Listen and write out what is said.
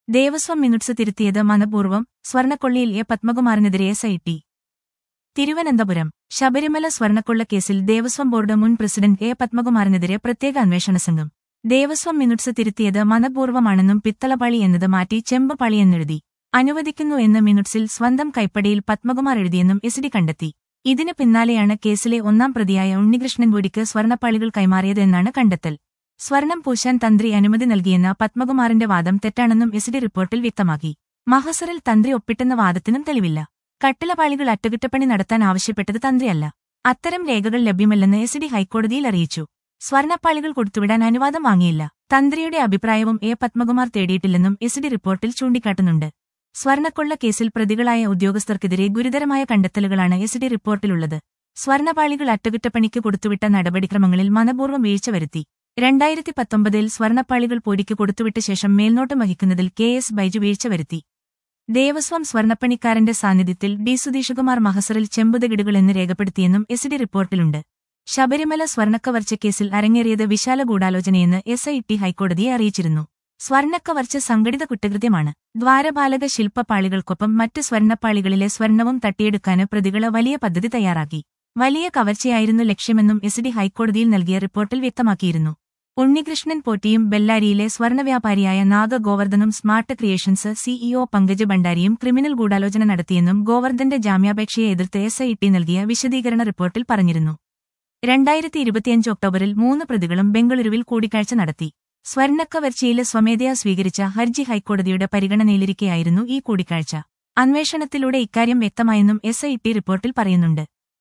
Devaswom minutes തിരുത്തിയത് മനപൂർവ്വം സ്വർണക്കൊള്ളിയിൽ എ പത്മകുമാറിനെതിരെ S I T Thiruvananthapuram Sabarimala സ്വർണക്കൊള്ള കേസിൽ ദേവസ്വം ബോർഡ് മുൻ പ്രസിഡന്റ് എ പത്മകുമാറിനെതിരെ പ്രത്യേക അന്വേഷണ സംഘം ദേവസ്വം മിനുട്സ് തിരുത്തിയത് മനപൂർവ്വമാണെന്നും പിത്തളപാളി എന്നത് മാറ്റി ചെമ്പ് എന്നെഴുതി അനുവദിക്കുന്നു എന്ന് മിനുട്സിൽ സ്വന്തം കൈപ്പടിയിൽ പത്മകുമാർ എഴുതിയെന്നും എസ് ഡി കണ്ടെത്തി ഇതിന് പിന്നാലെയാണ് കേസിലെ ഒന്നാം പ്രതിയായ ഉണ്ണികൃഷ്ണൻ ഗോടിക്ക് സ്വർണപ്പാളികൾ കൈമാറിയത് എന്നാണ് കണ്ടെത്തൽ സ്വർണം പൂശാൻ തന്ത്രി അനുമതി നൽകിയെന്ന പത്മകുമാറിന്റെ വാദം തെറ്റാണെന്നും എസ് ഡി റിപ്പോർട്ടിൽ വ്യക്തമാക്കി മഹസറിൽ തന്ത്രി ഒപ്പിട്ടെന്ന വാദത്തിനും തെളിവില്ല കട്ടിളപാളികൾ അറ്റകുറ്റപ്പണി നടത്താൻ ആവശ്യപ്പെട്ടത് തന്ത്രിയല്ല അത്തരം രേഖകൾ ലഭ്യമല്ലെന്ന് എസ് ഡി ഹൈക്കോടതിയിൽ അറിയിച്ചു സ്വർണപ്പാളികൾ കൊടുത്തുവിടാൻ അനുവാദം വാങ്ങിയില്ല തന്ത്രിയുടെ അഭിപ്രായവും എ പത്മകുമാർ തേടിയിട്ടില്ലെന്നും എസ് ഡി റിപ്പോർട്ടിൽ ചൂണ്ടിക്കാട്ടുന്നുണ്ട് സ്വർണക്കൊള്ള കേസിൽ പ്രതികളായ ഉദ്യോഗസ്ഥർക്കെതിരെ ഗുരുതരമായ കണ്ടെത്തലുകളാണ് എസ് ഡി റിപ്പോർട്ടിലുള്ളത് സ്വർണപാളികൾ അറ്റകുറ്റപ്പണിക്ക് കൊടുത്തുവിട്ട നടപടിക്രമങ്ങളിൽ മനപൂർവ്വം വീഴ്ച വരുത്തി രണ്ടായിരത്തി പത്തൊമ്പതിൽ സ്വർണപ്പാളികൾ പൊടിക്ക് കൊടുത്തുവിട്ട ശേഷം മേൽനോട്ടം വഹിക്കുന്നതിൽ കെ എസ് ബൈജു വീഴ്ച വരുത്തി ദേവസ്വം സ്വർണപ്പണിക്കാരന്റെ സാന്നിധ്യത്തിൽ ഡി സുധീഷകുമാർ മഹസറിൽ ചെമ്പുതകിടുകൾ എന്ന് രേഖപ്പെടുത്തിയെന്നും എസ് ഡി റിപ്പോർട്ടിലുണ്ട് ശബരിമല സ്വർണക്കവർച്ച കേസിൽ അരങ്ങേറിയത് വിശാല ഗൂഢാലോചനയെന്ന് എസ് ഐ ടി ഹൈക്കോടതിയെ അറിയിച്ചിരുന്നു സ്വർണക്കവർച്ച സംഘടിത കുറ്റകൃത്യമാണ് ദ്വാരപാലക ശില്പപ്പാളികൾക്കൊപ്പം മറ്റ് സ്വർണപ്പാളികളിലെ സ്വർണവും തട്ടിയെടുക്കാന് പ്രതികള് വലിയ പദ്ധതി തയ്യാറാക്കി വലിയ കവർച്ചയായിരുന്നു ലക്ഷ്യമെന്നും എസ് ഡി ഹൈക്കോടതിയിൽ നൽകിയ റിപ്പോർട്ടിൽ വ്യക്തമാക്കിയിരുന്നു ഉണ്ണികൃഷ്ണൻ പോറ്റിയും ബെല്ലാരിയിലെ സ്വർണവ്യാപാരിയായ നാഗ ഗോവർദ്ധനും സ്മാർട്ട് ക്രിയേഷൻസ് സിഇഒ പങ്കജ് ഭണ്ഡാരിയും ക്രിമിനൽ ഗൂഢാലോചന നടത്തിയെന്നും ഗോവർദ്ധന്റെ ജാമ്യാപേക്ഷയെ എതിർത്ത് എസ് ഐ ടി നൽകിയ വിശദീകരണ റിപ്പോർട്ടിൽ പറഞ്ഞിരുന്നു രണ്ടായിരത്തി ഇരുപത്തിയഞ്ച് ഒക്ടോബറിൽ മൂന്ന് പ്രതികളും ബംഗളൂരുവിൽ കൂടിക്കാഴ്ച നടത്തി സ്വർണക്കവർച്ചയില് സ്വമേധയാ സ്വീകരിച്ച ഹർജി ഹൈക്കോടതിയുടെ പരിഗണനയിലിരിക്കെയായിരുന്നു ഈ കൂടിക്കാഴ്ച അന്വേഷണത്തിലൂടെ ഇക്കാര്യം വ്യക്തമായെന്നും എസ് ഐ ടി റിപ്പോർട്ടിൽ പറയുന്നുണ്ട്